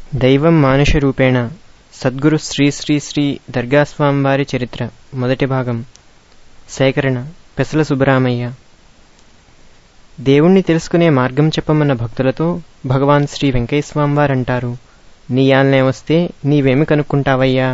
దైవం మానుష రూపేణ సద్గురు శ్రీ శ్రీ శ్రీ దర్గాస్వామివారి చరిత్ర మొదటి భాగం సేకరణ పెసల సుబ్బరామయ్య దేవుణ్ణి తెలుసుకునే మార్గం చెప్పమన్న భక్తులతో భగవాన్ శ్రీ వెంకయ్యస్వామివారు అంటారు నీయాలనే వస్తే నీవేమి కనుక్కుంటావయ్యా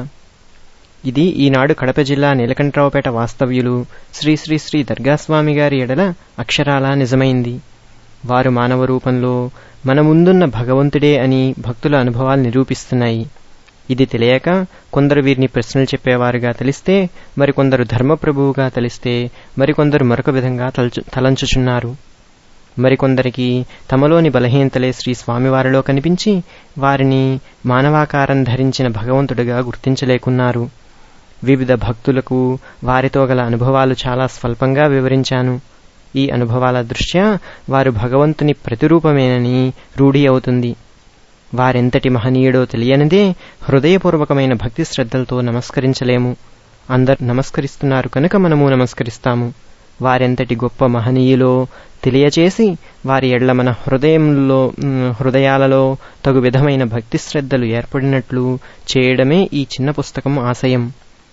ఇది ఈనాడు కడప జిల్లా నీలకంఠరావుపేట వాస్తవ్యులు శ్రీ శ్రీ శ్రీ దర్గాస్వామి గారి ఎడల అక్షరాలా నిజమైంది వారు మానవ రూపంలో మన ముందున్న భగవంతుడే అని భక్తుల అనుభవాలు నిరూపిస్తున్నాయి ఇది తెలియక కొందరు వీరిని ప్రశ్నలు చెప్పేవారుగా తెలిస్తే మరికొందరు ధర్మప్రభువుగా తెలిస్తే మరికొందరు మరొక విధంగా తలచు తలంచుచున్నారు మరికొందరికి తమలోని బలహీనతలే శ్రీ స్వామివారిలో కనిపించి వారిని మానవాకారం ధరించిన భగవంతుడిగా గుర్తించలేకున్నారు వివిధ భక్తులకు వారితో గల అనుభవాలు చాలా స్వల్పంగా వివరించాను ఈ అనుభవాల దృష్ట్యా వారు భగవంతుని ప్రతిరూపమేనని రూఢి అవుతుంది వారెంతటి మహనీయుడో తెలియనిదే హృదయపూర్వకమైన భక్తి శ్రద్ధలతో నమస్కరించలేము అందరు నమస్కరిస్తున్నారు కనుక మనము నమస్కరిస్తాము వారెంతటి గొప్ప మహనీయులో తెలియచేసి వారి ఎడ్ల మన హృదయంలో హృదయాలలో తగు విధమైన భక్తి శ్రద్ధలు ఏర్పడినట్లు చేయడమే ఈ చిన్న పుస్తకం ఆశయం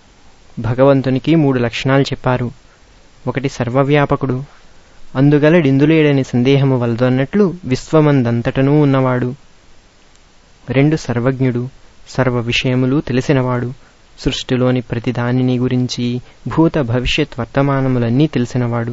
భగవంతునికి మూడు లక్షణాలు చెప్పారు ఒకటి సర్వవ్యాపకుడు అందుగలడిందులేడని సందేహము వలదన్నట్లు విశ్వమందంతటనూ ఉన్నవాడు రెండు సర్వజ్ఞుడు సర్వ విషయములు తెలిసినవాడు సృష్టిలోని ప్రతి దానిని గురించి భూత భవిష్యత్ వర్తమానములన్నీ తెలిసినవాడు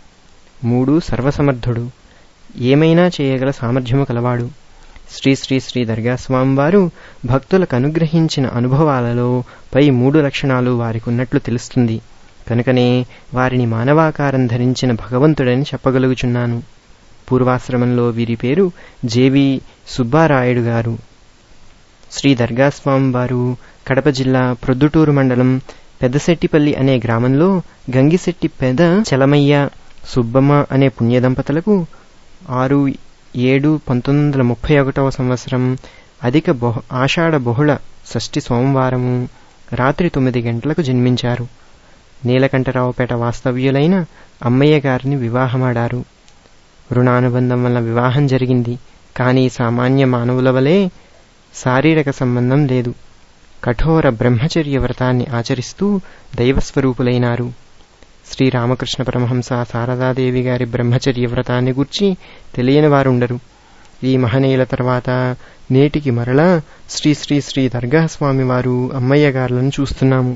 మూడు సర్వసమర్థుడు ఏమైనా చేయగల సామర్థ్యము కలవాడు శ్రీ శ్రీ శ్రీ దర్గాస్వామివారు భక్తులకు అనుగ్రహించిన అనుభవాలలో పై మూడు లక్షణాలు వారికి ఉన్నట్లు తెలుస్తుంది కనుకనే వారిని మానవాకారం ధరించిన భగవంతుడని చెప్పగలుగుచున్నాను పూర్వాశ్రమంలో వీరి పేరు జేవి సుబ్బారాయుడు గారు శ్రీ దర్గాస్వామి వారు కడప జిల్లా ప్రొద్దుటూరు మండలం పెద్దశెట్టిపల్లి అనే గ్రామంలో గంగిశెట్టి పెద చలమయ్య సుబ్బమ్మ అనే పుణ్యదంపతులకు ఆరు ఏడు పంతొమ్మిది వందల ముప్పై ఒకటవ సంవత్సరం అధిక బహు ఆషాఢ బహుళ షష్ఠి సోమవారము రాత్రి తొమ్మిది గంటలకు జన్మించారు నీలకంఠరావుపేట వాస్తవ్యులైన అమ్మయ్య గారిని వివాహమాడారు రుణానుబంధం వల్ల వివాహం జరిగింది కానీ సామాన్య మానవుల వలె శారీరక సంబంధం లేదు కఠోర బ్రహ్మచర్య వ్రతాన్ని ఆచరిస్తూ దైవస్వరూపులైనారు శ్రీరామకృష్ణ పరమహంస శారదాదేవి గారి బ్రహ్మచర్య వ్రతాన్ని గుర్చి తెలియని వారుండరు ఈ మహనీయుల తర్వాత నేటికి మరలా శ్రీ శ్రీ శ్రీ దర్గాస్వామి వారు అమ్మయ్య గారులను చూస్తున్నాము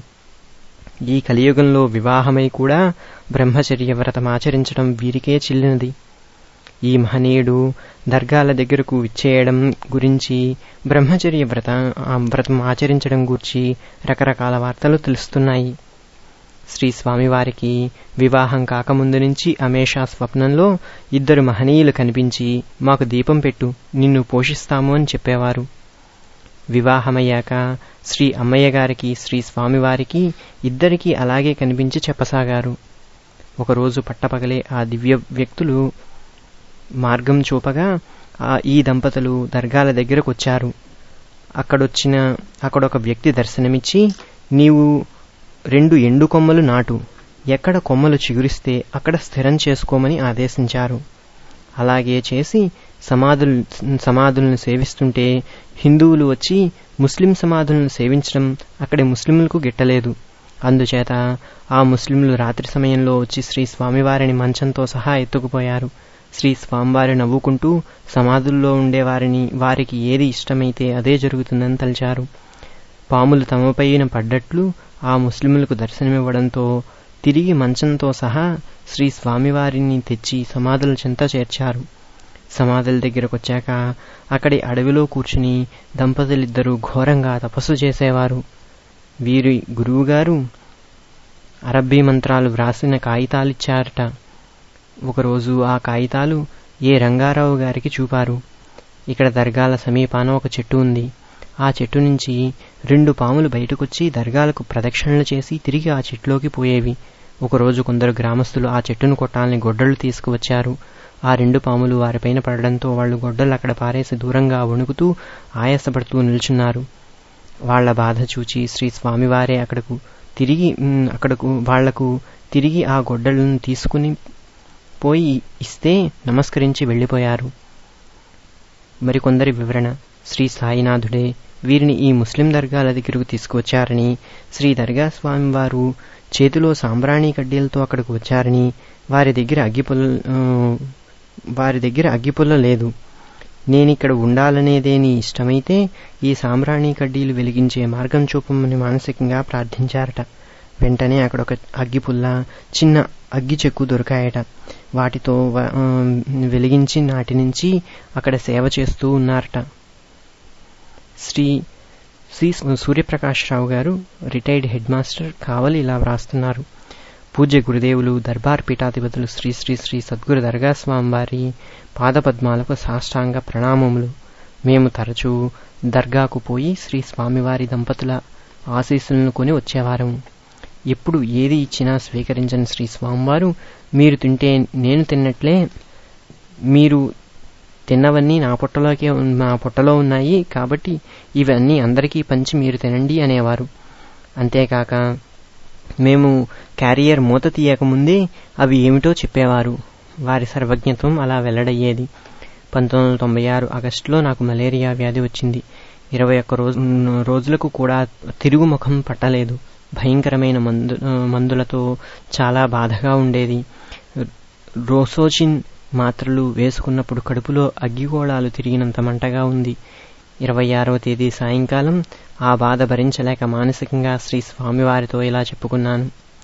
ఈ కలియుగంలో వివాహమై కూడా బ్రహ్మచర్య వ్రతం ఆచరించడం వీరికే చెల్లినది ఈ మహనీయుడు దర్గాల దగ్గరకు విచ్చేయడం గురించి బ్రహ్మచర్య వ్రత వ్రతం ఆచరించడం గురించి రకరకాల వార్తలు తెలుస్తున్నాయి శ్రీ స్వామివారికి వివాహం కాకముందు నుంచి అమేషా స్వప్నంలో ఇద్దరు మహనీయులు కనిపించి మాకు దీపం పెట్టు నిన్ను పోషిస్తాము అని చెప్పేవారు వివాహమయ్యాక శ్రీ అమ్మయ్య గారికి శ్రీ స్వామివారికి ఇద్దరికీ అలాగే కనిపించి చెప్పసాగారు ఒకరోజు పట్టపగలే ఆ దివ్య వ్యక్తులు మార్గం చూపగా ఈ దంపతులు దర్గాల దగ్గరకు వచ్చారు అక్కడొచ్చిన అక్కడొక వ్యక్తి దర్శనమిచ్చి నీవు రెండు ఎండు కొమ్మలు నాటు ఎక్కడ కొమ్మలు చిగురిస్తే అక్కడ స్థిరం చేసుకోమని ఆదేశించారు అలాగే చేసి సమాధులు సమాధులను సేవిస్తుంటే హిందువులు వచ్చి ముస్లిం సమాధులను సేవించడం అక్కడి ముస్లింలకు గిట్టలేదు అందుచేత ఆ ముస్లింలు రాత్రి సమయంలో వచ్చి శ్రీ స్వామివారిని మంచంతో సహా ఎత్తుకుపోయారు శ్రీ స్వామివారి నవ్వుకుంటూ సమాధుల్లో ఉండేవారిని వారికి ఏది ఇష్టమైతే అదే జరుగుతుందని తలిచారు పాములు తమపైన పడ్డట్లు ఆ ముస్లింలకు దర్శనమివ్వడంతో తిరిగి మంచంతో సహా శ్రీ స్వామివారిని తెచ్చి సమాధుల చెంత చేర్చారు సమాధుల దగ్గరకొచ్చాక అక్కడి అడవిలో కూర్చుని దంపతులిద్దరూ ఘోరంగా తపస్సు చేసేవారు వీరి గురువుగారు అరబ్బీ మంత్రాలు వ్రాసిన కాగితాలిచ్చారట ఒకరోజు ఆ కాగితాలు ఏ రంగారావు గారికి చూపారు ఇక్కడ దర్గాల సమీపాన ఒక చెట్టు ఉంది ఆ చెట్టు నుంచి రెండు పాములు బయటకొచ్చి దర్గాలకు ప్రదక్షిణలు చేసి తిరిగి ఆ చెట్టులోకి పోయేవి ఒకరోజు కొందరు గ్రామస్తులు ఆ చెట్టును కొట్టాలని గొడ్డలు తీసుకువచ్చారు ఆ రెండు పాములు వారిపైన పడడంతో వాళ్ళు గొడ్డలు అక్కడ పారేసి దూరంగా వణుకుతూ ఆయాసపడుతూ నిల్చున్నారు వాళ్ల బాధ చూచి శ్రీ స్వామివారే అక్కడకు తిరిగి అక్కడకు వాళ్లకు తిరిగి ఆ గొడ్డలను తీసుకుని పోయి ఇస్తే నమస్కరించి వెళ్ళిపోయారు మరికొందరి వివరణ శ్రీ సాయినాథుడే వీరిని ఈ ముస్లిం దర్గాల దగ్గరకు తీసుకువచ్చారని శ్రీ దర్గా స్వామివారు చేతిలో సాంబ్రాణి కడ్డీలతో అక్కడికి వచ్చారని వారి దగ్గర అగ్గిపుల్ల ఆ, వారి దగ్గర అగ్గిపుల్ల లేదు నేనిక్కడ ఉండాలనేదే నీ ఇష్టమైతే ఈ సాంబ్రాణి కడ్డీలు వెలిగించే మార్గం చూపమని మానసికంగా ప్రార్థించారట వెంటనే అక్కడ ఒక అగ్గిపుల్ల చిన్న అగ్గి చెక్కు దొరికాయట వాటితో వ- ఆ, వెలిగించి నాటి నుంచి అక్కడ సేవ చేస్తూ ఉన్నారట శ్రీ శ్రీ సూర్యప్రకాశ్రావు గారు రిటైర్డ్ హెడ్ మాస్టర్ కావలి ఇలా వ్రాస్తున్నారు పూజ్య గురుదేవులు దర్బార్ పీఠాధిపతులు శ్రీ శ్రీ శ్రీ సద్గురు దర్గా స్వామివారి పాదపద్మాలకు సాష్టాంగ ప్రణామములు మేము తరచూ దర్గాకు పోయి శ్రీ స్వామివారి దంపతుల ఆశీస్సులను కొని వచ్చేవారము ఎప్పుడు ఏది ఇచ్చినా స్వీకరించని శ్రీ స్వామివారు మీరు తింటే నేను తిన్నట్లే మీరు తిన్నవన్నీ నా పొట్టలోకే ఉన్- నా పొట్టలో ఉన్నాయి కాబట్టి ఇవన్నీ అందరికీ పంచి మీరు తినండి అనేవారు అంతేకాక మేము క్యారియర్ మూత తీయకముందే అవి ఏమిటో చెప్పేవారు వారి సర్వజ్ఞత్వం అలా వెల్లడయ్యేది పంతొమ్మిది వందల తొంభై ఆరు ఆగస్టులో నాకు మలేరియా వ్యాధి వచ్చింది ఇరవై ఒక్క రోజు రోజులకు కూడా తిరుగుముఖం పట్టలేదు భయంకరమైన మందు మందులతో చాలా బాధగా ఉండేది రోసోచిన్ మాత్రలు వేసుకున్నప్పుడు కడుపులో అగ్గిగోళాలు తిరిగినంత మంటగా ఉంది ఇరవై ఆరవ తేదీ సాయంకాలం ఆ బాధ భరించలేక మానసికంగా శ్రీ స్వామివారితో ఇలా చెప్పుకున్నాను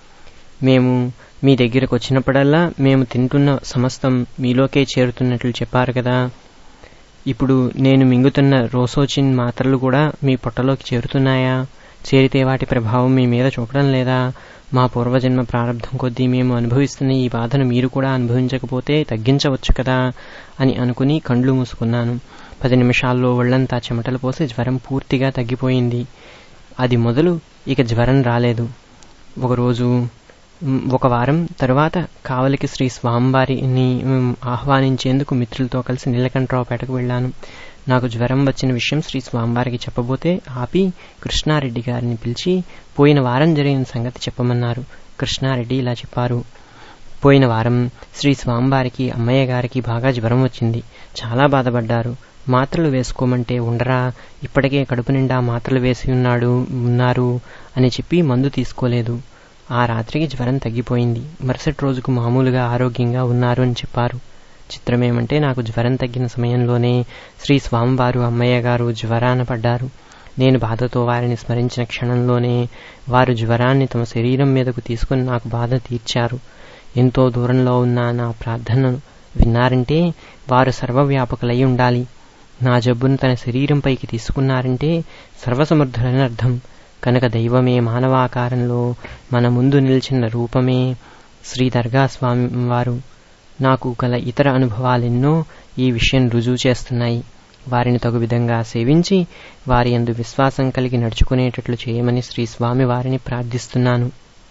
మేము మీ దగ్గరకు వచ్చినప్పుడల్లా మేము తింటున్న సమస్తం మీలోకే చేరుతున్నట్లు చెప్పారు కదా ఇప్పుడు నేను మింగుతున్న రోసోచిన్ మాత్రలు కూడా మీ పొట్టలోకి చేరుతున్నాయా చేరితే వాటి ప్రభావం మీ మీద చూపడం లేదా మా పూర్వజన్మ ప్రారంభం కొద్దీ మేము అనుభవిస్తున్న ఈ బాధను మీరు కూడా అనుభవించకపోతే తగ్గించవచ్చు కదా అని అనుకుని కండ్లు మూసుకున్నాను పది నిమిషాల్లో ఒళ్లంతా చెమటలు పోసి జ్వరం పూర్తిగా తగ్గిపోయింది అది మొదలు ఇక జ్వరం రాలేదు ఒకరోజు మ్, ఒక వారం తరువాత కావలికి శ్రీ స్వామివారిని మ్, ఆహ్వానించేందుకు మిత్రులతో కలిసి నీలకంఠరావుపేటకు వెళ్ళాను నాకు జ్వరం వచ్చిన విషయం శ్రీ స్వామివారికి చెప్పబోతే ఆపి కృష్ణారెడ్డి గారిని పిలిచి పోయిన వారం జరిగిన సంగతి చెప్పమన్నారు కృష్ణారెడ్డి ఇలా చెప్పారు పోయిన వారం శ్రీ స్వామివారికి అమ్మయ్య గారికి బాగా జ్వరం వచ్చింది చాలా బాధపడ్డారు మాత్రలు వేసుకోమంటే ఉండరా ఇప్పటికే కడుపు నిండా మాత్రలు వేసి ఉన్నాడు ఉన్నారు అని చెప్పి మందు తీసుకోలేదు ఆ రాత్రికి జ్వరం తగ్గిపోయింది మరుసటి రోజుకు మామూలుగా ఆరోగ్యంగా ఉన్నారు అని చెప్పారు చిత్రమేమంటే నాకు జ్వరం తగ్గిన సమయంలోనే శ్రీ స్వామివారు అమ్మయ్య గారు జ్వరాన పడ్డారు నేను బాధతో వారిని స్మరించిన క్షణంలోనే వారు జ్వరాన్ని తమ శరీరం మీదకు తీసుకుని నాకు బాధ తీర్చారు ఎంతో దూరంలో ఉన్న నా ప్రార్థనను విన్నారంటే వారు సర్వవ్యాపకులై ఉండాలి నా జబ్బును తన శరీరంపైకి తీసుకున్నారంటే సర్వసమర్థులని అర్థం కనుక దైవమే మానవాకారంలో మన ముందు నిలిచిన రూపమే శ్రీ దర్గా స్వామి వారు నాకు గల ఇతర అనుభవాలెన్నో ఈ విషయం రుజువు చేస్తున్నాయి వారిని తగు విధంగా సేవించి వారి యందు విశ్వాసం కలిగి నడుచుకునేటట్లు చేయమని శ్రీ స్వామి వారిని ప్రార్థిస్తున్నాను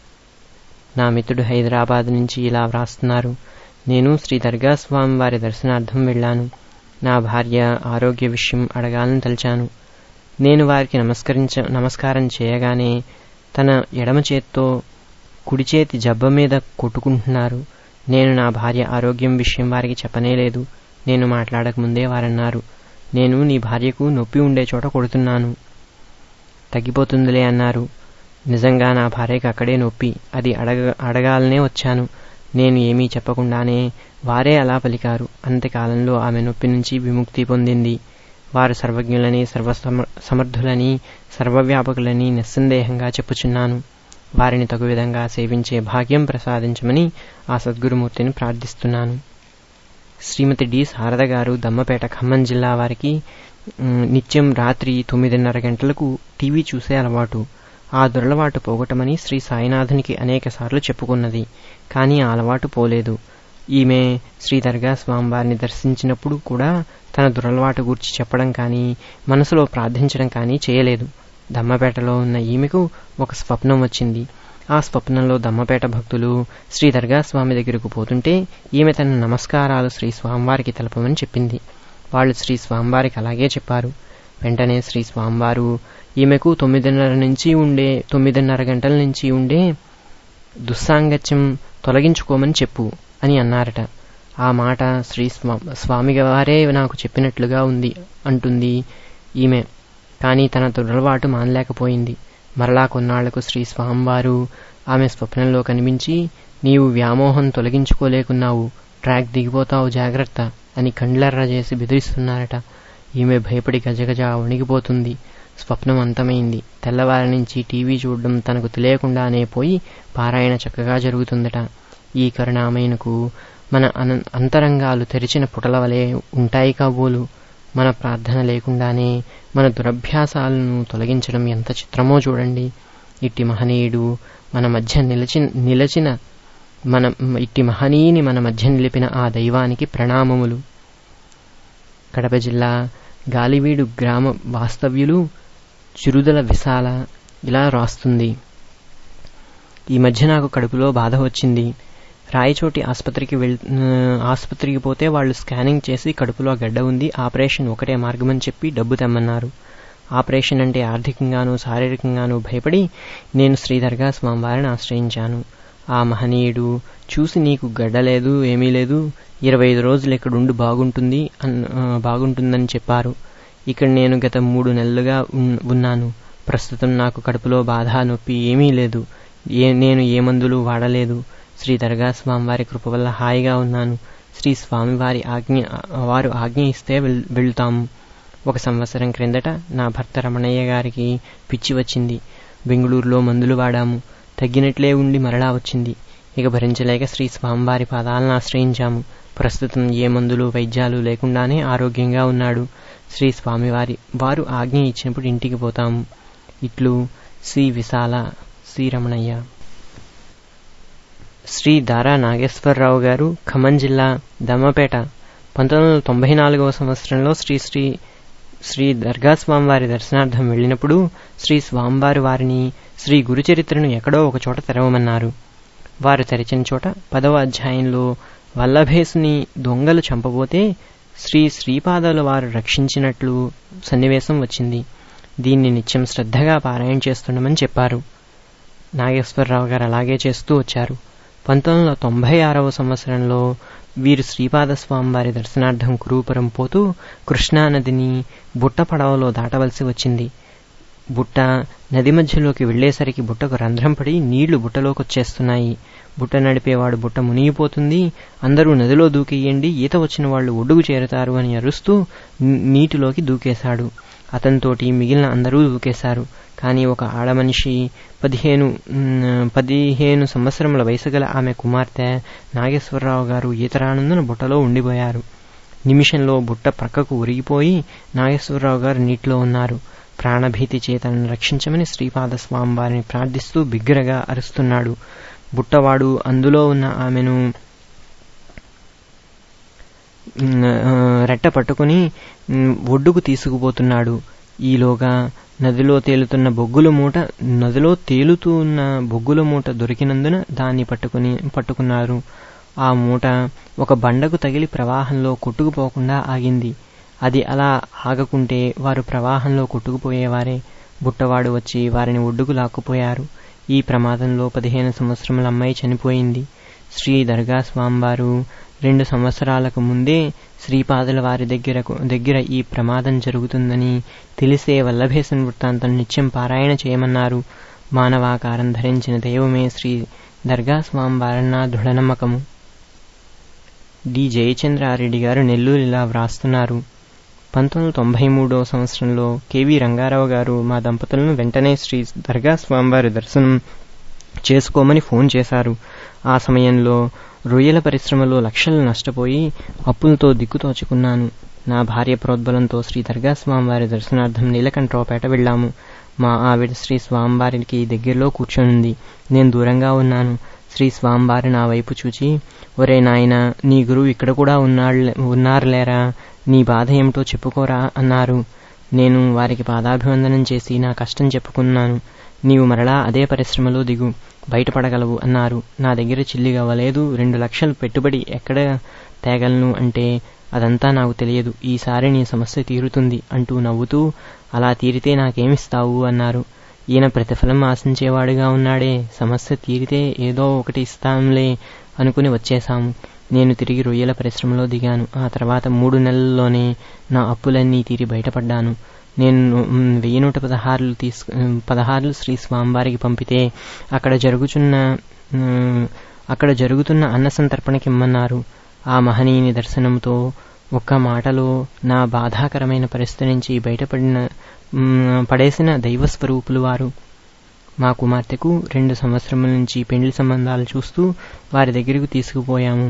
నా మిత్రుడు హైదరాబాద్ నుంచి ఇలా వ్రాస్తున్నారు నేను శ్రీ దర్గా స్వామి వారి దర్శనార్థం వెళ్ళాను నా భార్య ఆరోగ్య విషయం అడగాలని తలిచాను నేను వారికి నమస్కరించ నమస్కారం చేయగానే తన ఎడమ చేత్తో కుడి చేతి జబ్బ మీద కొట్టుకుంటున్నారు నేను నా భార్య ఆరోగ్యం విషయం వారికి చెప్పనేలేదు నేను మాట్లాడకముందే వారన్నారు నేను నీ భార్యకు నొప్పి ఉండే చోట కొడుతున్నాను తగ్గిపోతుందిలే అన్నారు నిజంగా నా భార్యకి అక్కడే నొప్పి అది అడగ అడగాలనే వచ్చాను నేను ఏమీ చెప్పకుండానే వారే అలా పలికారు అంతకాలంలో ఆమె నొప్పి నుంచి విముక్తి పొందింది వారు సర్వజ్ఞులని సర్వసమ సమర్థులని సర్వవ్యాపకులని నిస్సందేహంగా చెప్పుచున్నాను వారిని తగు విధంగా సేవించే భాగ్యం ప్రసాదించమని ఆ సద్గురుమూర్తిని ప్రార్థిస్తున్నాను శ్రీమతి డి శారద గారు దమ్మపేట ఖమ్మం జిల్లా వారికి మ్, నిత్యం రాత్రి తొమ్మిదిన్నర గంటలకు టీవీ చూసే అలవాటు ఆ దురలవాటు పోగొట్టమని శ్రీ సాయినాథునికి అనేకసార్లు చెప్పుకున్నది కానీ ఆ అలవాటు పోలేదు ఈమె శ్రీ దర్గా స్వామివారిని దర్శించినప్పుడు కూడా తన దురలవాటు గూర్చి చెప్పడం కానీ మనసులో ప్రార్థించడం కానీ చేయలేదు దమ్మపేటలో ఉన్న ఈమెకు ఒక స్వప్నం వచ్చింది ఆ స్వప్నంలో దమ్మపేట భక్తులు శ్రీ దర్గా స్వామి దగ్గరకు పోతుంటే ఈమె తన నమస్కారాలు శ్రీ స్వామివారికి తెలపమని చెప్పింది వాళ్ళు శ్రీ స్వామివారికి అలాగే చెప్పారు వెంటనే శ్రీ స్వామివారు ఈమెకు తొమ్మిదిన్నర నుంచి ఉండే తొమ్మిదిన్నర గంటల నుంచి ఉండే దుస్సాంగత్యం తొలగించుకోమని చెప్పు అని అన్నారట ఆ మాట శ్రీ స్వా- స్వామి వారే నాకు చెప్పినట్లుగా ఉంది అంటుంది ఈమె కానీ తన దురలవాటు మానలేకపోయింది మరలా కొన్నాళ్లకు శ్రీ స్వామివారు ఆమె స్వప్నంలో కనిపించి నీవు వ్యామోహం తొలగించుకోలేకున్నావు ట్రాక్ దిగిపోతావు జాగ్రత్త అని కండ్లెర్ర చేసి బెదిరిస్తున్నారట ఈమె భయపడి గజగజ వణిగిపోతుంది స్వప్నం అంతమైంది తెల్లవారి నుంచి టీవీ చూడడం తనకు తెలియకుండానే పోయి పారాయణ చక్కగా జరుగుతుందట ఈ కరుణామయనకు మన అన అంతరంగాలు తెరిచిన పుటల వలె ఉంటాయి కాబోలు మన ప్రార్థన లేకుండానే మన దురభ్యాసాలను తొలగించడం ఎంత చిత్రమో చూడండి ఇట్టి మహనీయుడు మన మధ్య నిలిచి నిలచిన మన ఇట్టి మహనీయుని మన మధ్య నిలిపిన ఆ దైవానికి ప్రణామములు కడప జిల్లా గాలివీడు గ్రామ వాస్తవ్యులు చిరుదల విశాల ఇలా రాస్తుంది ఈ మధ్య నాకు కడుపులో బాధ వచ్చింది రాయచోటి ఆసుపత్రికి వెళ్ ఆసుపత్రికి పోతే వాళ్ళు స్కానింగ్ చేసి కడుపులో గడ్డ ఉంది ఆపరేషన్ ఒకటే మార్గమని చెప్పి డబ్బు తెమ్మన్నారు ఆపరేషన్ అంటే ఆర్థికంగానూ శారీరకంగానూ భయపడి నేను శ్రీధర్గా స్వామివారిని ఆశ్రయించాను ఆ మహనీయుడు చూసి నీకు గడ్డ లేదు ఏమీ లేదు ఇరవై ఐదు రోజులు ఇక్కడుండి బాగుంటుంది బాగుంటుందని చెప్పారు ఇక్కడ నేను గత మూడు నెలలుగా ఉన్నాను ప్రస్తుతం నాకు కడుపులో బాధ నొప్పి ఏమీ లేదు ఏ నేను ఏ మందులు వాడలేదు శ్రీ దర్గా స్వామివారి కృప వల్ల హాయిగా ఉన్నాను శ్రీ స్వామివారి ఆజ్ఞ వారు ఆజ్ఞ ఇస్తే వెళ్తాము ఒక సంవత్సరం క్రిందట నా భర్త రమణయ్య గారికి పిచ్చి వచ్చింది బెంగళూరులో మందులు వాడాము తగ్గినట్లే ఉండి మరలా వచ్చింది ఇక భరించలేక శ్రీ స్వామివారి పాదాలను ఆశ్రయించాము ప్రస్తుతం ఏ మందులు వైద్యాలు లేకుండానే ఆరోగ్యంగా ఉన్నాడు శ్రీ స్వామివారి వారు ఆజ్ఞ ఇచ్చినప్పుడు ఇంటికి పోతాము ఇట్లు శ్రీ విశాల శ్రీ రమణయ్య శ్రీ దారా నాగేశ్వరరావు గారు ఖమ్మం జిల్లా దమ్మపేట పంతొమ్మిది వందల తొంభై నాలుగవ సంవత్సరంలో శ్రీ శ్రీ శ్రీ దర్గా స్వామివారి దర్శనార్థం వెళ్ళినప్పుడు శ్రీ స్వామివారి వారిని శ్రీ గురుచరిత్రను ఎక్కడో ఒక చోట తెరవమన్నారు వారు తెరిచిన చోట పదవ అధ్యాయంలో వల్లభేసుని దొంగలు చంపబోతే శ్రీ శ్రీపాదాల వారు రక్షించినట్లు సన్నివేశం వచ్చింది దీన్ని నిత్యం శ్రద్ధగా పారాయణ చేస్తుండమని చెప్పారు నాగేశ్వరరావు గారు అలాగే చేస్తూ వచ్చారు పంతొమ్మిది వందల తొంభై ఆరవ సంవత్సరంలో వీరు శ్రీపాదస్వామి వారి దర్శనార్థం కురూపురం పోతూ కృష్ణానదిని బుట్ట పడవలో దాటవలసి వచ్చింది బుట్ట నది మధ్యలోకి వెళ్లేసరికి బుట్టకు రంధ్రం పడి నీళ్లు బుట్టలోకి వచ్చేస్తున్నాయి బుట్ట నడిపేవాడు బుట్ట మునిగిపోతుంది అందరూ నదిలో దూకేయండి ఈత వచ్చిన వాళ్ళు ఒడ్డుకు చేరుతారు అని అరుస్తూ నీటిలోకి దూకేశాడు అతనితోటి మిగిలిన అందరూ దూకేశారు కానీ ఒక ఆడమనిషి పదిహేను పదిహేను సంవత్సరముల వయసు గల ఆమె కుమార్తె నాగేశ్వరరావు గారు ఈతరానందున బుట్టలో ఉండిపోయారు నిమిషంలో బుట్ట ప్రక్కకు ఉరిగిపోయి నాగేశ్వరరావు గారు నీటిలో ఉన్నారు ప్రాణభీతి చేతను రక్షించమని శ్రీపాదస్వామి వారిని ప్రార్థిస్తూ బిగ్గరగా అరుస్తున్నాడు బుట్టవాడు అందులో ఉన్న ఆమెను రెట్ట పట్టుకుని ఒడ్డుకు తీసుకుపోతున్నాడు ఈలోగా నదిలో తేలుతున్న బొగ్గుల మూట నదిలో తేలుతున్న బొగ్గుల మూట దొరికినందున దాన్ని పట్టుకుని పట్టుకున్నారు ఆ మూట ఒక బండకు తగిలి ప్రవాహంలో కొట్టుకుపోకుండా ఆగింది అది అలా ఆగకుంటే వారు ప్రవాహంలో కొట్టుకుపోయేవారే బుట్టవాడు వచ్చి వారిని ఒడ్డుకు లాక్కుపోయారు ఈ ప్రమాదంలో పదిహేను సంవత్సరముల అమ్మాయి చనిపోయింది శ్రీ దర్గా స్వామివారు రెండు సంవత్సరాలకు ముందే శ్రీపాదుల వారి దగ్గరకు దగ్గర ఈ ప్రమాదం జరుగుతుందని తెలిసే వల్లభేసన్ వృత్తాంతం నిత్యం పారాయణ చేయమన్నారు మానవాకారం ధరించిన దైవమే శ్రీ దర్గా స్వామివారన్న దృఢనమ్మకము డి జయచంద్రారెడ్డి గారు నెల్లూరు ఇలా వ్రాస్తున్నారు పంతొమ్మిది తొంభై మూడో సంవత్సరంలో కెవి రంగారావు గారు మా దంపతులను వెంటనే శ్రీ దర్గా స్వామివారి దర్శనం చేసుకోమని ఫోన్ చేశారు ఆ సమయంలో రొయ్యల పరిశ్రమలో లక్షలు నష్టపోయి అప్పులతో దిక్కుతోచుకున్నాను నా భార్య ప్రోద్బలంతో శ్రీ దర్గా స్వామివారి దర్శనార్థం నీలకంఠరావుపేట వెళ్ళాము మా ఆవిడ శ్రీ స్వామివారికి దగ్గరలో కూర్చొనుంది నేను దూరంగా ఉన్నాను శ్రీ స్వామివారి నా వైపు చూచి ఒరే నాయన నీ గురువు ఇక్కడ కూడా ఉన్నారులేరా నీ బాధ ఏమిటో చెప్పుకోరా అన్నారు నేను వారికి పాదాభివందనం చేసి నా కష్టం చెప్పుకున్నాను నీవు మరలా అదే పరిశ్రమలో దిగు బయటపడగలవు అన్నారు నా దగ్గర చిల్లిగవ్వలేదు రెండు లక్షలు పెట్టుబడి ఎక్కడ తేగలను అంటే అదంతా నాకు తెలియదు ఈసారి నీ సమస్య తీరుతుంది అంటూ నవ్వుతూ అలా తీరితే నాకేమిస్తావు అన్నారు ఈయన ప్రతిఫలం ఆశించేవాడుగా ఉన్నాడే సమస్య తీరితే ఏదో ఒకటి ఇస్తాంలే అనుకుని వచ్చేశాము నేను తిరిగి రొయ్యల పరిశ్రమలో దిగాను ఆ తర్వాత మూడు నెలల్లోనే నా అప్పులన్నీ తీరి బయటపడ్డాను నేను మ్, వెయ్యి నూట పదహారులు తీసుకు పదహారులు శ్రీ స్వామివారికి పంపితే అక్కడ జరుగుచున్న మ్, అక్కడ జరుగుతున్న అన్న సంతర్పణకి ఇమ్మన్నారు ఆ మహనీయుని దర్శనంతో ఒక్క మాటలో నా బాధాకరమైన పరిస్థితి నుంచి బయటపడిన మ్, పడేసిన దైవ స్వరూపులు వారు మా కుమార్తెకు రెండు సంవత్సరముల నుంచి పెండ్లి సంబంధాలు చూస్తూ వారి దగ్గరకు తీసుకుపోయాము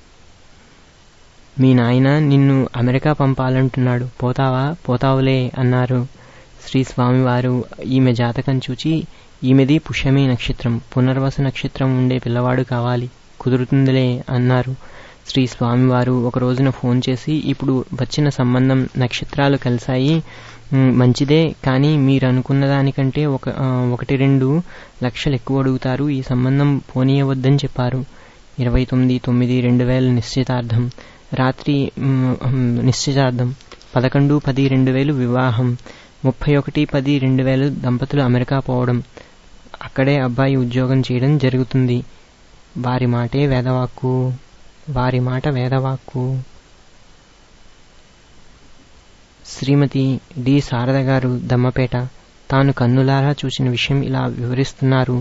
మీ నాయన నిన్ను అమెరికా పంపాలంటున్నాడు పోతావా పోతావులే అన్నారు శ్రీ స్వామివారు ఈమె జాతకం చూచి ఈమెది పుష్యమి నక్షత్రం పునర్వస నక్షత్రం ఉండే పిల్లవాడు కావాలి కుదురుతుందిలే అన్నారు శ్రీ స్వామివారు ఒక రోజున ఫోన్ చేసి ఇప్పుడు వచ్చిన సంబంధం నక్షత్రాలు కలిశాయి మ్, మంచిదే కానీ మీరు అనుకున్న దానికంటే ఒక ఆ, ఒకటి రెండు లక్షలు ఎక్కువ అడుగుతారు ఈ సంబంధం పోనీయవద్దని చెప్పారు ఇరవై తొమ్మిది తొమ్మిది రెండు వేల నిశ్చితార్థం రాత్రి మ్, మ్, నిశ్చితార్థం పదకొండు పది రెండు వేలు వివాహం ముప్పై ఒకటి పది రెండు వేలు దంపతులు అమెరికా పోవడం అక్కడే అబ్బాయి ఉద్యోగం చేయడం జరుగుతుంది వారి మాటే వేదవాక్కు వారి మాట వేదవాక్కు శ్రీమతి డి శారద గారు దమ్మపేట తాను కన్నులారా చూసిన విషయం ఇలా వివరిస్తున్నారు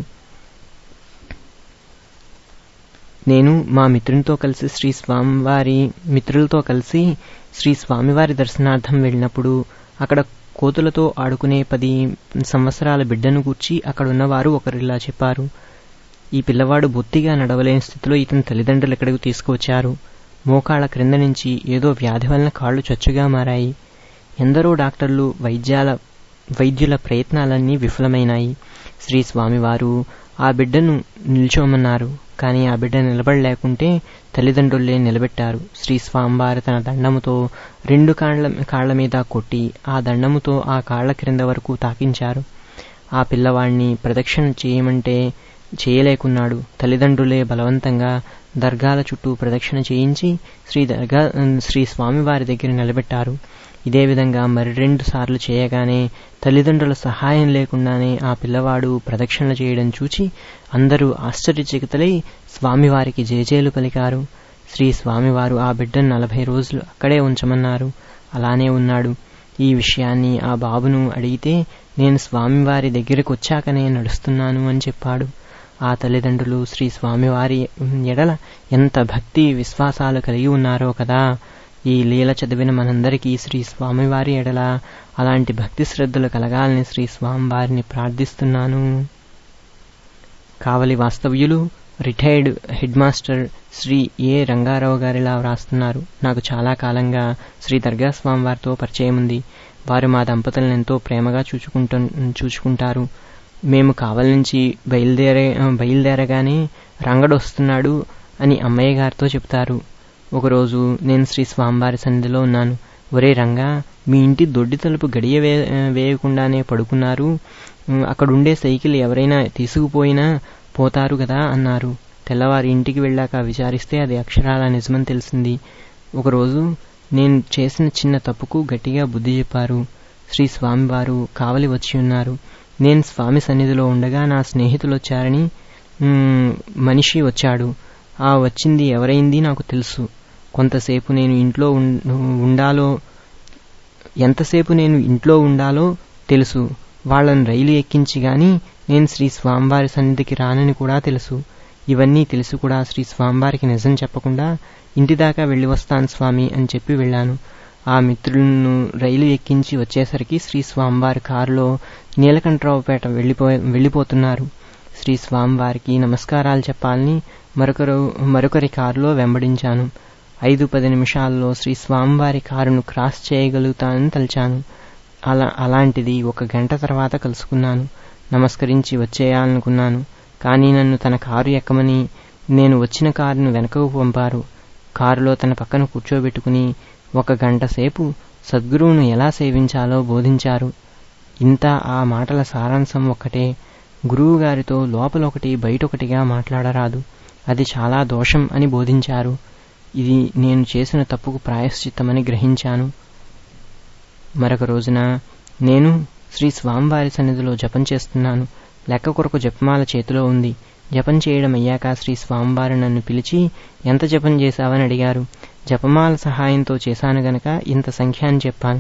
నేను మా మిత్రునితో కలిసి శ్రీ స్వామివారి మిత్రులతో కలిసి శ్రీ స్వామివారి దర్శనార్థం వెళ్ళినప్పుడు అక్కడ కోతులతో ఆడుకునే పది సంవత్సరాల బిడ్డను గూర్చి అక్కడున్నవారు ఒకరిలా చెప్పారు ఈ పిల్లవాడు బొత్తిగా నడవలేని స్థితిలో ఇతని తల్లిదండ్రులు ఇక్కడికి తీసుకువచ్చారు మోకాళ్ళ క్రింద నుంచి ఏదో వ్యాధి వలన కాళ్ళు చచ్చుగా మారాయి ఎందరో డాక్టర్లు వైద్యాల వైద్యుల ప్రయత్నాలన్నీ విఫలమైనాయి శ్రీ స్వామివారు ఆ బిడ్డను నిల్చోమన్నారు కానీ ఆ బిడ్డ నిలబడలేకుంటే తల్లిదండ్రులే నిలబెట్టారు శ్రీ స్వామివారు తన దండముతో రెండు కాళ్ళ కాళ్ల మీద కొట్టి ఆ దండముతో ఆ కాళ్ల క్రింద వరకు తాకించారు ఆ పిల్లవాణ్ణి ప్రదక్షిణ చేయమంటే చేయలేకున్నాడు తల్లిదండ్రులే బలవంతంగా దర్గాల చుట్టూ ప్రదక్షిణ చేయించి శ్రీ దర్గా శ్రీ స్వామివారి దగ్గర నిలబెట్టారు ఇదే విధంగా మరి రెండు సార్లు చేయగానే తల్లిదండ్రుల సహాయం లేకుండానే ఆ పిల్లవాడు ప్రదక్షిణలు చేయడం చూచి అందరూ ఆశ్చర్యచకితులై స్వామివారికి జయజేలు పలికారు శ్రీ స్వామివారు ఆ బిడ్డను నలభై రోజులు అక్కడే ఉంచమన్నారు అలానే ఉన్నాడు ఈ విషయాన్ని ఆ బాబును అడిగితే నేను స్వామివారి దగ్గరకు వచ్చాకనే నడుస్తున్నాను అని చెప్పాడు ఆ తల్లిదండ్రులు శ్రీ స్వామివారి ఎడల ఎంత భక్తి విశ్వాసాలు కలిగి ఉన్నారో కదా ఈ లీల చదివిన మనందరికీ శ్రీ స్వామివారి ఎడల అలాంటి భక్తి శ్రద్ధలు కలగాలని శ్రీ స్వామివారిని ప్రార్థిస్తున్నాను కావలి వాస్తవ్యులు retired headmaster Shri A Rangarao గారిలా వ్రాస్తున్నారు నాకు చాలా కాలంగా శ్రీ దర్గా స్వామివారితో పరిచయం ఉంది వారు మా దంపతులను ఎంతో ప్రేమగా చూచుకుంటు చూచుకుంటారు మేము కావలి నుంచి బయలుదేరే బయలుదేరగానే రంగడు వస్తున్నాడు అని అమ్మయ్య గారితో చెప్తారు ఒకరోజు నేను శ్రీ స్వామివారి సన్నిధిలో ఉన్నాను ఒరే రంగా మీ ఇంటి దొడ్డి తలుపు గడియ వే వేయకుండానే పడుకున్నారు అక్కడుండే సైకిల్ ఎవరైనా తీసుకుపోయినా పోతారు కదా అన్నారు తెల్లవారి ఇంటికి వెళ్ళాక విచారిస్తే అది అక్షరాల నిజమని తెలిసింది ఒకరోజు నేను చేసిన చిన్న తప్పుకు గట్టిగా బుద్ధి చెప్పారు శ్రీ స్వామివారు కావలి వచ్చి ఉన్నారు నేను స్వామి సన్నిధిలో ఉండగా నా స్నేహితులు వచ్చారని మనిషి వచ్చాడు ఆ వచ్చింది ఎవరైంది నాకు తెలుసు కొంతసేపు నేను ఇంట్లో ఉండాలో ఎంతసేపు నేను ఇంట్లో ఉండాలో తెలుసు వాళ్ళని రైలు ఎక్కించి గాని నేను శ్రీ స్వామివారి సన్నిధికి రానని కూడా తెలుసు ఇవన్నీ తెలిసి కూడా శ్రీ స్వామివారికి నిజం చెప్పకుండా ఇంటి దాకా వెళ్ళి వస్తాను స్వామి అని చెప్పి వెళ్ళాను ఆ మిత్రులను రైలు ఎక్కించి వచ్చేసరికి శ్రీ స్వామివారి కారులో నీలకంఠరావుపేట వెళ్ళిపో వెళ్ళిపోతున్నారు శ్రీ స్వామివారికి నమస్కారాలు చెప్పాలని మరొకరు మరొకరి కారులో వెంబడించాను ఐదు పది నిమిషాల్లో శ్రీ స్వామివారి కారును క్రాస్ చేయగలుగుతానని తలిచాను అలా అలాంటిది ఒక గంట తర్వాత కలుసుకున్నాను నమస్కరించి వచ్చేయాలనుకున్నాను కానీ నన్ను తన కారు ఎక్కమని నేను వచ్చిన కారును వెనకకు పంపారు కారులో తన పక్కన కూర్చోబెట్టుకుని ఒక గంట సేపు సద్గురువును ఎలా సేవించాలో బోధించారు ఇంత ఆ మాటల సారాంశం ఒక్కటే గురువు గారితో లోపలొకటి బయటొకటిగా మాట్లాడరాదు అది చాలా దోషం అని బోధించారు ఇది నేను చేసిన తప్పుకు ప్రాయశ్చిత్తమని గ్రహించాను మరొక రోజున నేను శ్రీ స్వామివారి సన్నిధిలో జపం చేస్తున్నాను లెక్క కొరకు జపమాల చేతిలో ఉంది జపం చేయడం అయ్యాక శ్రీ స్వామివారు నన్ను పిలిచి ఎంత జపం చేశావని అడిగారు జపమాల సహాయంతో చేశాను గనక ఇంత సంఖ్య అని చెప్పాను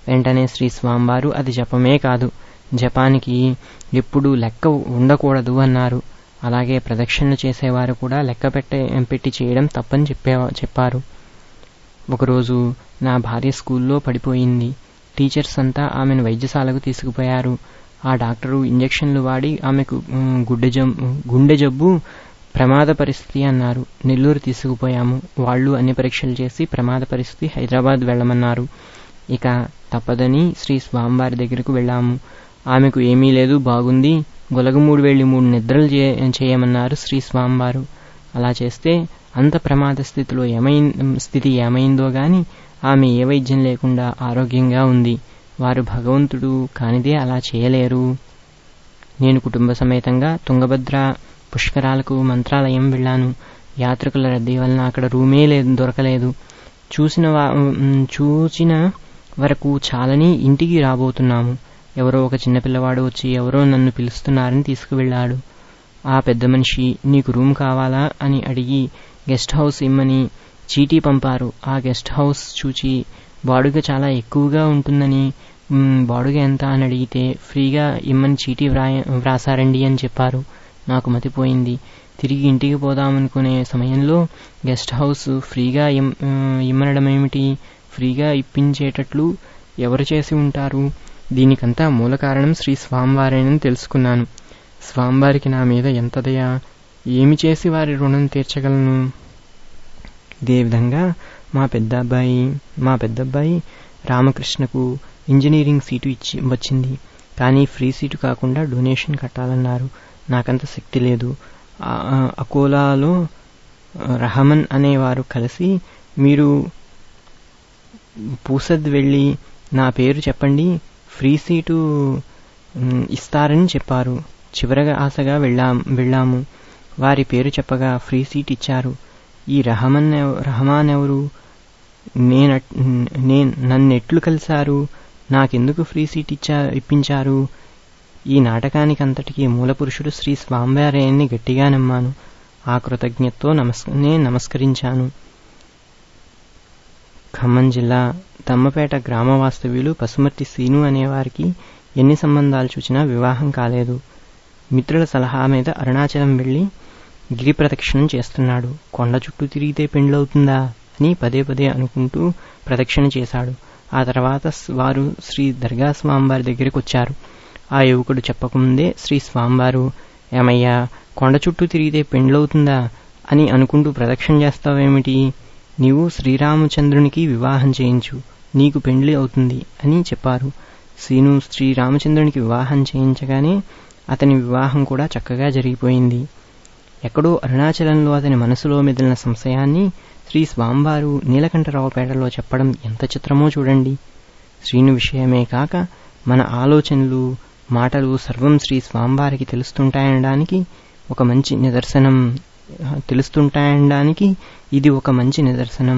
వెంటనే శ్రీ స్వామివారు అది జపమే కాదు జపానికి ఎప్పుడు లెక్క ఉండకూడదు అన్నారు అలాగే ప్రదక్షిణలు చేసేవారు కూడా లెక్క పెట్టే పెట్టి చేయడం తప్పని చెప్పే చెప్పారు ఒకరోజు నా భార్య స్కూల్లో పడిపోయింది టీచర్స్ అంతా ఆమెను వైద్యశాలకు తీసుకుపోయారు ఆ డాక్టరు ఇంజెక్షన్లు వాడి ఆమెకు ఉమ్, గుడ్డె జబ్బు గుండె జబ్బు ప్రమాద పరిస్థితి అన్నారు నెల్లూరు తీసుకుపోయాము వాళ్ళు అన్ని పరీక్షలు చేసి ప్రమాద పరిస్థితి హైదరాబాద్ వెళ్ళమన్నారు ఇక తప్పదని శ్రీ స్వామివారి దగ్గరకు వెళ్ళాము ఆమెకు ఏమీ లేదు బాగుంది గొలగమూడు వెళ్ళి మూడు నిద్రలు చే- చేయమన్నారు శ్రీ స్వామివారు అలా చేస్తే అంత ప్రమాద స్థితిలో ఏమైం స్థితి ఏమైందో గాని ఆమె ఏ వైద్యం లేకుండా ఆరోగ్యంగా ఉంది వారు భగవంతుడు కానిదే అలా చేయలేరు నేను కుటుంబ సమేతంగా తుంగభద్ర పుష్కరాలకు మంత్రాలయం వెళ్ళాను యాత్రికుల రద్దీ వలన అక్కడ రూమే లేదు దొరకలేదు చూసిన వా- ఉమ్, చూసిన వరకు చాలని ఇంటికి రాబోతున్నాము ఎవరో ఒక చిన్నపిల్లవాడు వచ్చి ఎవరో నన్ను పిలుస్తున్నారని తీసుకువెళ్ళాడు ఆ పెద్ద మనిషి నీకు రూమ్ కావాలా అని అడిగి గెస్ట్ హౌస్ ఇమ్మని చీటీ పంపారు ఆ గెస్ట్ హౌస్ చూచి బాడుగ చాలా ఎక్కువగా ఉంటుందని "మ్, బాడుగ ఎంత అని అడిగితే ఫ్రీగా ఇమ్మని చీటీ వ్రాయ వ్రాసారండి అని చెప్పారు నాకు మతిపోయింది తిరిగి ఇంటికి పోదామనుకునే సమయంలో గెస్ట్ హౌస్ ఫ్రీగా ఇమ్- ఆ, ఇమ్మనడం ఏమిటి ఫ్రీగా ఇప్పించేటట్లు ఎవరు చేసి ఉంటారు దీనికంతా మూల కారణం శ్రీ స్వామివారేనని తెలుసుకున్నాను స్వామివారికి నా మీద ఎంత దయ ఏమి చేసి వారి రుణం తీర్చగలను ఇదే విధంగా మా పెద్ద అబ్బాయి మా పెద్ద అబ్బాయి రామకృష్ణకు ఇంజనీరింగ్ సీటు ఇచ్చి వచ్చింది కానీ ఫ్రీ సీటు కాకుండా డొనేషన్ కట్టాలన్నారు నాకంత శక్తి లేదు ఆ- ఆ అకోలాలో ఆ, రహమన్ అనేవారు కలిసి మీరు పూసద్ వెళ్ళి నా పేరు చెప్పండి ఫ్రీ సీటు మ్, ఇస్తారని చెప్పారు చివరగా ఆశగా వెళ్ళాం వెళ్ళాము వారి పేరు చెప్పగా ఫ్రీ సీట్ ఇచ్చారు ఈ రహమన్ ఎవ- రహమాన్ ఎవరు నేను నేను నన్నెట్లు కలిశారు నాకెందుకు ఫ్రీ సీట్ ఇచ్చా ఇప్పించారు ఈ నాటకానికి అంతటికీ మూలపురుషుడు శ్రీ స్వామివారయ్యని గట్టిగా నమ్మాను ఆ కృతజ్ఞతతో నమస్ నేను నమస్కరించాను ఖమ్మం జిల్లా తమ్మపేట గ్రామ వాస్తవ్యులు పసుమర్తి సీను అనేవారికి ఎన్ని సంబంధాలు చూచినా వివాహం కాలేదు మిత్రుల సలహా మీద అరుణాచలం వెళ్లి గిరి ప్రదక్షిణం చేస్తున్నాడు కొండ చుట్టూ తిరిగితే పెండ్లవుతుందా అని పదే పదే అనుకుంటూ ప్రదక్షిణ చేశాడు ఆ తర్వాత స్- వారు శ్రీ దర్గా స్వామివారి దగ్గరికి వచ్చారు ఆ యువకుడు చెప్పకముందే శ్రీ స్వామివారు ఏమయ్యా కొండ చుట్టూ తిరిగితే పెండ్లవుతుందా అని అనుకుంటూ ప్రదక్షిణ చేస్తావేమిటి నీవు శ్రీరామచంద్రునికి వివాహం చేయించు నీకు పెండ్లి అవుతుంది అని చెప్పారు సీను శ్రీరామచంద్రునికి వివాహం చేయించగానే అతని వివాహం కూడా చక్కగా జరిగిపోయింది ఎక్కడో అరుణాచలంలో అతని మనసులో మెదిలిన సంశయాన్ని శ్రీ స్వామివారు నీలకంఠరావుపేటలో చెప్పడం ఎంత చిత్రమో చూడండి శ్రీను విషయమే కాక మన ఆలోచనలు మాటలు సర్వం శ్రీ స్వామివారికి తెలుస్తుంటాయనడానికి ఒక మంచి నిదర్శనం ఆ, తెలుస్తుంటాయనడానికి ఇది ఒక మంచి నిదర్శనం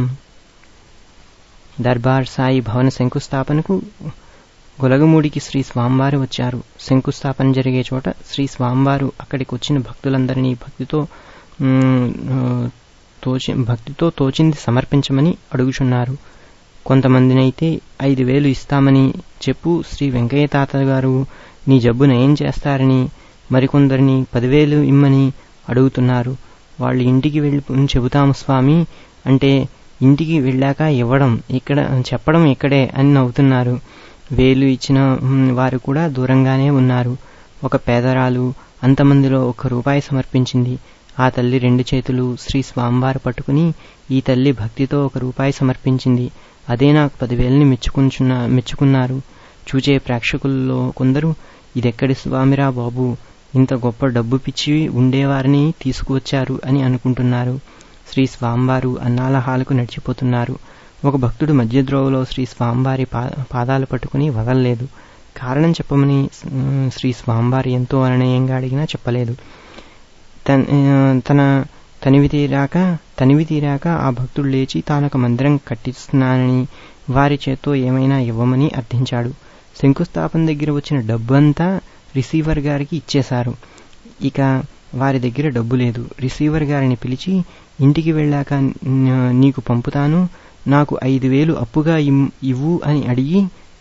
దర్బార్ సాయి భవన శంకుస్థాపనకు గొలగమూడికి శ్రీ స్వామివారు వచ్చారు శంకుస్థాపన జరిగే చోట శ్రీ స్వామివారు అక్కడికి వచ్చిన భక్తులందరినీ భక్తితో మ్, ఆ, తోచి భక్తితో తోచింది సమర్పించమని అడుగుచున్నారు కొంతమందినైతే ఐదు వేలు ఇస్తామని చెప్పు శ్రీ వెంకయ్య తాత గారు నీ జబ్బు నయం చేస్తారని మరికొందరిని పదివేలు ఇమ్మని అడుగుతున్నారు వాళ్ళు ఇంటికి వెళ్ళి చెబుతాము స్వామి అంటే ఇంటికి వెళ్ళాక ఇవ్వడం ఇక్కడ చెప్పడం ఇక్కడే అని నవ్వుతున్నారు వేలు ఇచ్చిన మ్, వారు కూడా దూరంగానే ఉన్నారు ఒక పేదరాలు అంతమందిలో ఒక రూపాయి సమర్పించింది ఆ తల్లి రెండు చేతులు శ్రీ స్వామివారు పట్టుకుని ఈ తల్లి భక్తితో ఒక రూపాయి సమర్పించింది అదే నాకు పదివేలని మెచ్చుకుంటున్న మెచ్చుకున్నారు చూచే ప్రేక్షకుల్లో కొందరు ఇదెక్కడి స్వామిరా బాబు ఇంత గొప్ప డబ్బు పిచ్చి ఉండేవారిని తీసుకువచ్చారు అని అనుకుంటున్నారు శ్రీ స్వామివారు అన్నాల హాలకు నడిచిపోతున్నారు ఒక భక్తుడు మధ్యద్రోవలో శ్రీ స్వామివారి పా పాదాలు పట్టుకుని వదలలేదు కారణం చెప్పమని మ్, శ్రీ స్వామివారి ఎంతో అననయంగా అడిగినా చెప్పలేదు తన్- ఆ, తన తనివి తీరాక తనివి తీరాక ఆ భక్తుడు లేచి తానొక మందిరం కట్టిస్తున్నానని వారి చేత్తో ఏమైనా ఇవ్వమని అర్థించాడు శంకుస్థాపన దగ్గర వచ్చిన డబ్బంతా రిసీవర్ గారికి ఇచ్చేశారు ఇక వారి దగ్గర డబ్బు లేదు రిసీవర్ గారిని పిలిచి ఇంటికి వెళ్ళాక న- నీకు పంపుతాను నాకు ఐదు వేలు అప్పుగా ఇమ్- ఇవ్వు అని అడిగి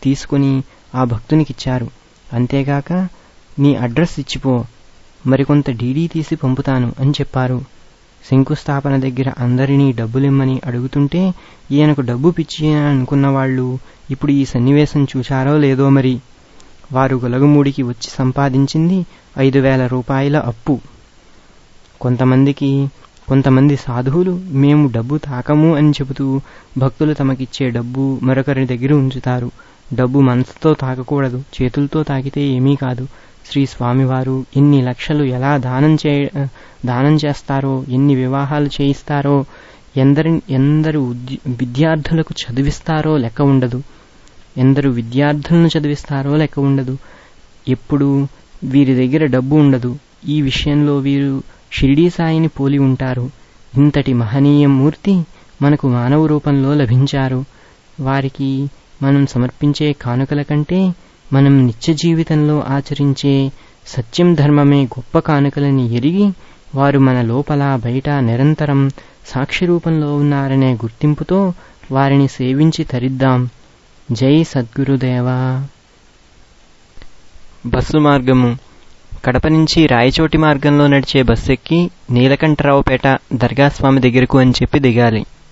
తీసుకుని ఆ భక్తునికిచ్చారు అంతేగాక నీ అడ్రస్ ఇచ్చిపో మరికొంత డీడీ తీసి పంపుతాను అని చెప్పారు శంకుస్థాపన దగ్గర అందరినీ డబ్బులిమ్మని అడుగుతుంటే ఈయనకు డబ్బు పిచ్చి అనుకున్న వాళ్ళు ఇప్పుడు ఈ సన్నివేశం చూశారో లేదో మరి వారు గొలగమూడికి వచ్చి సంపాదించింది ఐదు వేల రూపాయల అప్పు కొంతమందికి కొంతమంది సాధువులు మేము డబ్బు తాకము అని చెబుతూ భక్తులు తమకిచ్చే డబ్బు మరొకరి దగ్గర ఉంచుతారు డబ్బు మనసుతో తాకకూడదు చేతులతో తాకితే ఏమీ కాదు శ్రీ స్వామివారు ఎన్ని లక్షలు ఎలా దానం చే దానం చేస్తారో ఎన్ని వివాహాలు చేయిస్తారో ఎందరి ఎందరు విద్యార్థులకు చదివిస్తారో లెక్క ఉండదు ఎందరు విద్యార్థులను చదివిస్తారో లెక్క ఉండదు ఎప్పుడు వీరి దగ్గర డబ్బు ఉండదు ఈ విషయంలో వీరు షిరిడీ సాయిని పోలి ఉంటారు ఇంతటి మహనీయ మూర్తి మనకు మానవ రూపంలో లభించారు వారికి మనం సమర్పించే కానుకల కంటే మనం నిత్య జీవితంలో ఆచరించే సత్యం ధర్మమే గొప్ప కానుకలని ఎరిగి వారు మన లోపల బయట నిరంతరం సాక్షి రూపంలో ఉన్నారనే గుర్తింపుతో వారిని సేవించి తరిద్దాం జై సద్గురుదేవా బస్సు మార్గము కడప నుంచి రాయచోటి మార్గంలో నడిచే బస్సు ఎక్కి నీలకంఠరావుపేట దర్గాస్వామి దగ్గరకు అని చెప్పి దిగాలి